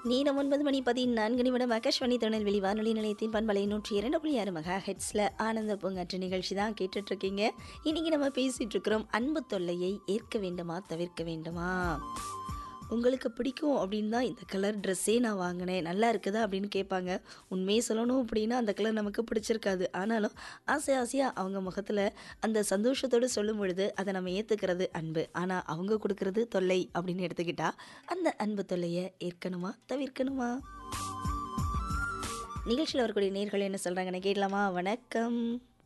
நேரம் ஒன்பது மணி பதினான்கு நிமிடம் ஆகாஷ்வாணி திருநெல்வேலி வானொலி நிலையத்தின் பண்பலை நூற்றி இரண்டு புள்ளி ஆறு மெகா ஹெட்ஸில் ஆனந்த பூங்காற்று நிகழ்ச்சி தான் கேட்டுட்டு இருக்கீங்க இன்னைக்கு நம்ம பேசிட்டு இருக்கிறோம் அன்பு தொல்லையை ஏற்க வேண்டுமா தவிர்க்க வேண்டுமா உங்களுக்கு பிடிக்கும் அப்படின்னு தான் இந்த கலர் ட்ரெஸ்ஸே நான் வாங்கினேன் நல்லா இருக்குதா அப்படின்னு கேட்பாங்க உண்மையை சொல்லணும் அப்படின்னா அந்த கலர் நமக்கு பிடிச்சிருக்காது ஆனாலும் ஆசை ஆசையாக அவங்க முகத்தில் அந்த சந்தோஷத்தோடு சொல்லும் பொழுது அதை நம்ம ஏற்றுக்கிறது அன்பு ஆனால் அவங்க கொடுக்கறது தொல்லை அப்படின்னு எடுத்துக்கிட்டா அந்த அன்பு தொல்லையை ஏற்கணுமா தவிர்க்கணுமா நிகழ்ச்சியில் வரக்கூடிய நேர்கள் என்ன சொல்கிறாங்கன்னு கேட்கலாமா வணக்கம்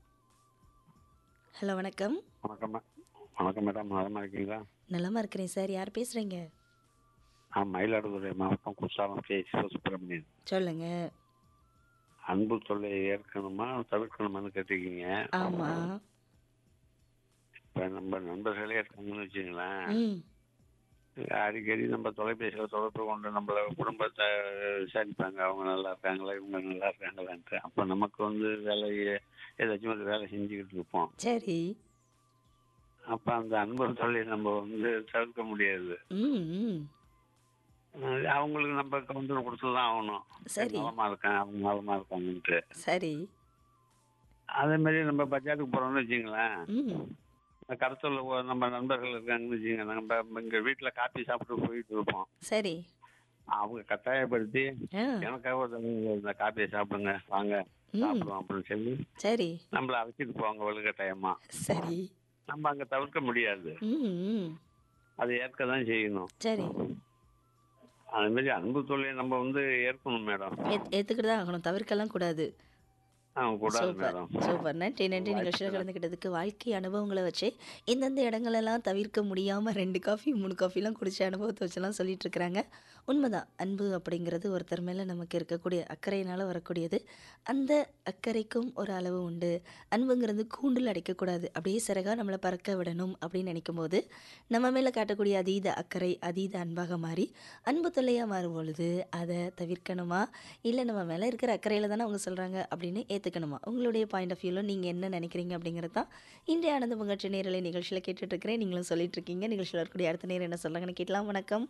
ஹலோ வணக்கம் வணக்கம் மே- வணக்கம் மேடம் நலமா இருக்கீங்களா நலமா இருக்கிறேன் சார் யார் பேசுகிறீங்க நான் மயிலாடுதுறை மாவட்டம் குற்றாலம் கே சிவசுப்பிரமணியன் சொல்லுங்க அன்பு தொல்லை ஏற்கணுமா தவிர்க்கணுமான்னு கேட்டிருக்கீங்க ஆமாம் இப்போ நம்ம நண்பர்களே இருக்காங்கன்னு வச்சுங்களேன் ம் அடிக்கடி நம்ம தொலைபேசியில் தொடர்பு கொண்டு நம்மள குடும்பத்தை விசாரிப்பாங்க அவங்க நல்லா இருக்காங்களா இவங்க நல்லா இருக்காங்களான்ட்டு அப்போ நமக்கு வந்து வேலை ஏதாச்சும் ஒரு வேலை செஞ்சுக்கிட்டு இருப்போம் சரி அப்போ அந்த அன்பு தொல்லை நம்ம வந்து தவிர்க்க முடியாது ம் ம் அஹ் அவங்களுக்கு நம்ம கவுண்டர் கொடுத்து தான் ஆகணும் சரி. நலமா இருக்கேன் அவங்க நலமா இருக்காங்கன்ட்டு சரி அதே மாதிரி நம்ம பஜாருக்கு போறோம்னு வச்சுங்களேன் ம் கடத்தல நம்ம நண்பர்கள் இருக்காங்கன்னு வச்சுங்க நம்ம இங்க வீட்டுல காப்பி சாப்பிட்டு போயிட்டு இருப்போம் சரி அவங்க கட்டாயப்படுத்தி ஆ எனக்காக ஒரு தடவை இந்த காப்பியை சாப்பிடுங்க வாங்க ம். சாப்பிடுவோம் அப்படின்னு சொல்லி சரி நம்மள அழைச்சிட்டு போவாங்க வலுக்கட்டாயமா சரி நம்ம அங்க தவிர்க்க முடியாது ம் ம் அதை ஏற்க தான் செய்யணும் சரி அதே மாதிரி அன்பு தொல்லையை நம்ம வந்து ஏற்கணும் மேடம் ஏத் ஏற்றுக்கிட்டு தான் ஆகணும் தவிர்க்கலாம் கூடாது அவங்க கூடாது சூப்பர் மேடம் சூப்பர் நன்றி நன்றி நிகழ்ச்சியில் கலந்துக்கிட்டதுக்கு வாழ்க்கை அனுபவங்களை வச்சு இந்தந்த இடங்களெல்லாம் தவிர்க்க முடியாமல் ரெண்டு காஃபி மூணு காஃபிலாம் குடிச்ச அனுபவத்தை வச்செல்லாம் சொல்லிட்டு இருக்கிறாங்க உண்மைதான் அன்பு அப்படிங்கிறது ஒருத்தர் மேலே நமக்கு இருக்கக்கூடிய அக்கறையினால் வரக்கூடியது அந்த அக்கறைக்கும் ஒரு அளவு உண்டு அன்புங்கிறது கூண்டில் அடைக்கக்கூடாது அப்படியே சிறகா நம்மளை பறக்க விடணும் அப்படின்னு நினைக்கும் போது நம்ம மேலே காட்டக்கூடிய அதீத அக்கறை அதீத அன்பாக மாறி அன்பு தொல்லையாக மாறும் பொழுது அதை தவிர்க்கணுமா இல்லை நம்ம மேலே இருக்கிற அக்கறையில் தானே அவங்க சொல்கிறாங்க அப்படின்னு ஏற்றுக்கணுமா உங்களுடைய பாயிண்ட் ஆஃப் வியூவில் நீங்கள் என்ன நினைக்கிறீங்க அப்படிங்கிறது தான் இன்றைய ஆனந்த புகழ்ச்சி நேரலை நிகழ்ச்சியில் கேட்டுட்ருக்கிறேன் நீங்களும் சொல்லிட்டு இருக்கீங்க நிகழ்ச்சியில் இருக்கக்கூடிய அடுத்த நேரம் என்ன சொல்கிறாங்கன்னு கேட்கலாம் வணக்கம்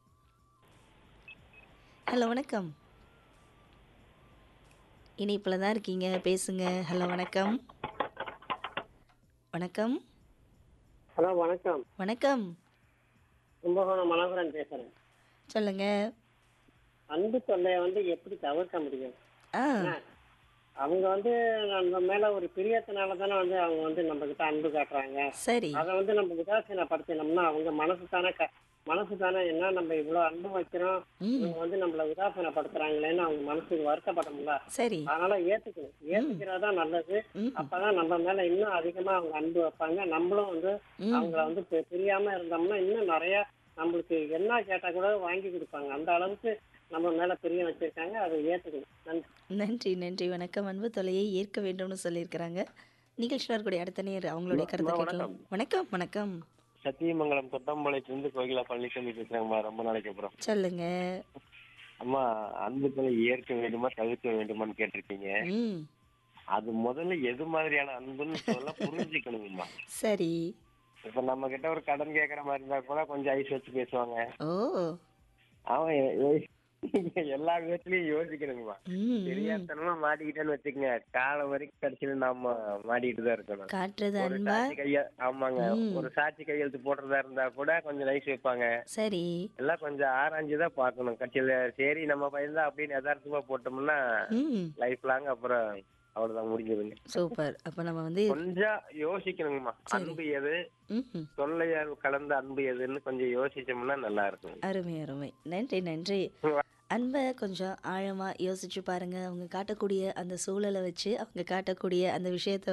ஹலோ வணக்கம் இணைப்பில் தான் இருக்கீங்க பேசுங்க ஹலோ வணக்கம் வணக்கம் ஹலோ வணக்கம் வணக்கம் கும்பகோணம் மனோகரன் பேசுறேன் சொல்லுங்க அன்பு தொல்லையை வந்து எப்படி தவிர்க்க முடியும் ஆ அவங்க வந்து நம்ம மேல ஒரு பிரியத்தினால தானே வந்து அவங்க வந்து நம்ம கிட்ட அன்பு காட்டுறாங்க சரி அதை வந்து நம்ம உதாசீனப்படுத்தினோம்னா அவங்க மனசு தானே க- மனசு தானே என்ன நம்ம இவ்வளவு அன்பு வைக்கிறோம் ம் இவங்க வந்து நம்மள உதாசீனப்படுத்துறாங்களேன்னு அவங்க மனசுக்கு வருத்தப்படும்ல சரி அதனால ஏத்துக்கணும் ஏத்துக்கிறதா நல்லது ம் அப்பதான் நம்ம மேல இன்னும் அதிகமா அவங்க அன்பு வைப்பாங்க நம்மளும் வந்து ம் அவங்கள வந்து பி- பிரியாம இருந்தோம்னா இன்னும் நிறைய நம்மளுக்கு என்ன கேட்டா கூட வாங்கி கொடுப்பாங்க அந்த அளவுக்கு நம்ம மேல பிரியம் வச்சிருக்காங்க அதை ஏத்துக்கணும் நன்றி நன்றி நன்றி வணக்கம் அன்பு தொலையை ஏற்க வேண்டும்னு சொல்லியிருக்கிறாங்க நிகழ்ச்சியில் இருக்கக்கூடிய அடுத்த நேர் அவங்களுடைய கருத்தை கேட்கலாம் வணக்கம் வணக்கம் சத்தியமங்கலம் தொட்டம்பாளையத்திலிருந்து கோகிலா பழனிசாமி பேசுறேங்கம்மா ரொம்ப நாளைக்கு அப்புறம் சொல்லுங்க அம்மா அன்புகளை ஏற்க வேண்டுமா தவிர்க்க வேண்டுமான்னு கேட்டிருக்கீங்க ம் அது முதல்ல எது மாதிரியான அன்புன்னு சொல்ல புரிஞ்சுக்கணுங்கம்மா சரி இப்ப நம்ம கிட்ட ஒரு கடன் கேக்குற மாதிரி இருந்தா கூட கொஞ்சம் ஐஸ் வச்சு பேசுவாங்க ஓ அவன் எ- எ- எல்லா விதத்துலயும் யோசிக்கணுங்கம்மா ம் தெரியாதனமா மாட்டிக்கிட்டேன்னு வச்சுக்கோங்க காலம் வரைக்கும் கடைசியில நாம மாட்டிக்கிட்டு தான் இருக்கணும் காட்டுறது ஒரு அன்பா சாட்சி கைய ஆமாங்க ம். ஒரு சாட்சி கையெழுத்து போடுறதா இருந்தா கூட கொஞ்சம் நைஸ் வைப்பாங்க சரி எல்லாம் கொஞ்சம் ஆராய்ஞ்சுதான் பார்க்கணும் கட்சியில சரி நம்ம பையன் தான் அப்படின்னு யதார்த்தமா போட்டோம்னா ம் லைஃப் லாங் அப்புறம் அவ்வளவுதான் முடிஞ்சதுங்க சூப்பர் அப்போ நம்ம வந்து கொஞ்சம் யோசிக்கணுங்கம்மா அன்பு எது ம் தொல்லையால் கலந்த அன்பு எதுன்னு கொஞ்சம் யோசிச்சோம்னா நல்லா இருக்கும் அருமை அருமை நன்றி நன்றி அன்பை கொஞ்சம் ஆழமாக யோசிச்சு பாருங்க அவங்க காட்டக்கூடிய அந்த சூழலை வச்சு அவங்க காட்டக்கூடிய அந்த விஷயத்தை